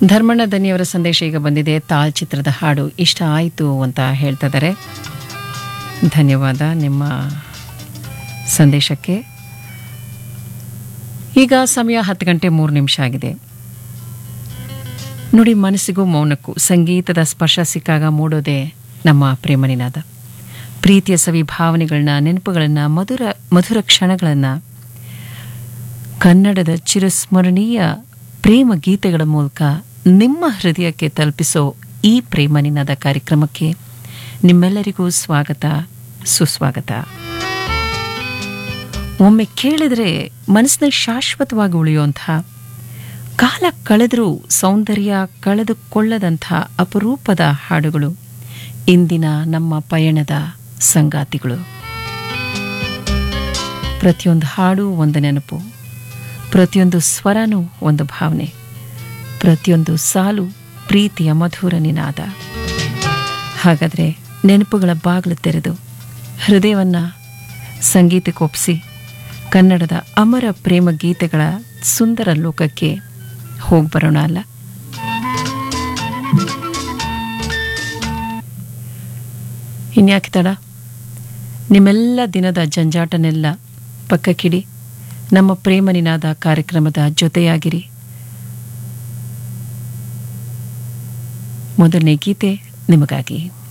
ಧರ್ಮಣ್ಣ ದನಿಯವರ ಸಂದೇಶ ಈಗ ಬಂದಿದೆ ತಾಳ್ ಚಿತ್ರದ ಹಾಡು ಇಷ್ಟ ಆಯಿತು ಅಂತ ಹೇಳ್ತಾ ಇದ್ದಾರೆ ಧನ್ಯವಾದ ನಿಮ್ಮ ಸಂದೇಶಕ್ಕೆ ಈಗ ಸಮಯ ಹತ್ತು ಗಂಟೆ ಮೂರು ನಿಮಿಷ ಆಗಿದೆ ನೋಡಿ ಮನಸ್ಸಿಗೂ ಮೌನಕ್ಕೂ ಸಂಗೀತದ ಸ್ಪರ್ಶ ಸಿಕ್ಕಾಗ ಮೂಡೋದೇ ನಮ್ಮ ಪ್ರೇಮನಿನಾದ ಪ್ರೀತಿಯ ಸವಿ ಭಾವನೆಗಳನ್ನ ನೆನಪುಗಳನ್ನ ಮಧುರ ಮಧುರ ಕ್ಷಣಗಳನ್ನು ಕನ್ನಡದ ಚಿರಸ್ಮರಣೀಯ ಪ್ರೇಮ ಗೀತೆಗಳ ಮೂಲಕ ನಿಮ್ಮ ಹೃದಯಕ್ಕೆ ತಲುಪಿಸೋ ಈ ಪ್ರೇಮನಿನಾದ ಕಾರ್ಯಕ್ರಮಕ್ಕೆ ನಿಮ್ಮೆಲ್ಲರಿಗೂ ಸ್ವಾಗತ ಸುಸ್ವಾಗತ ಒಮ್ಮೆ ಕೇಳಿದರೆ ಮನಸ್ಸಿನಲ್ಲಿ ಶಾಶ್ವತವಾಗಿ ಉಳಿಯುವಂಥ ಕಾಲ ಕಳೆದರೂ ಸೌಂದರ್ಯ ಕಳೆದುಕೊಳ್ಳದಂಥ ಅಪರೂಪದ ಹಾಡುಗಳು ಇಂದಿನ ನಮ್ಮ ಪಯಣದ ಸಂಗಾತಿಗಳು ಪ್ರತಿಯೊಂದು ಹಾಡು ಒಂದು ನೆನಪು ಪ್ರತಿಯೊಂದು ಸ್ವರನೂ ಒಂದು ಭಾವನೆ ಪ್ರತಿಯೊಂದು ಸಾಲು ಪ್ರೀತಿಯ ಮಧುರ ನಿನಾದ ಹಾಗಾದರೆ ನೆನಪುಗಳ ಬಾಗಿಲು ತೆರೆದು ಹೃದಯವನ್ನು ಸಂಗೀತಕ್ಕೊಪ್ಪಿಸಿ ಕನ್ನಡದ ಅಮರ ಪ್ರೇಮ ಗೀತೆಗಳ ಸುಂದರ ಲೋಕಕ್ಕೆ ಹೋಗಿ ಬರೋಣ ಅಲ್ಲ ಇನ್ಯಾಕೆ ತಡ ನಿಮ್ಮೆಲ್ಲ ದಿನದ ಜಂಜಾಟನೆಲ್ಲ ಪಕ್ಕಕ್ಕಿಡಿ ನಮ್ಮ ಪ್ರೇಮ ನಿನಾದ ಕಾರ್ಯಕ್ರಮದ ಜೊತೆಯಾಗಿರಿ ಮೊದಲನೇ ಗೀತೆ ನಿಮಗಾಗಿ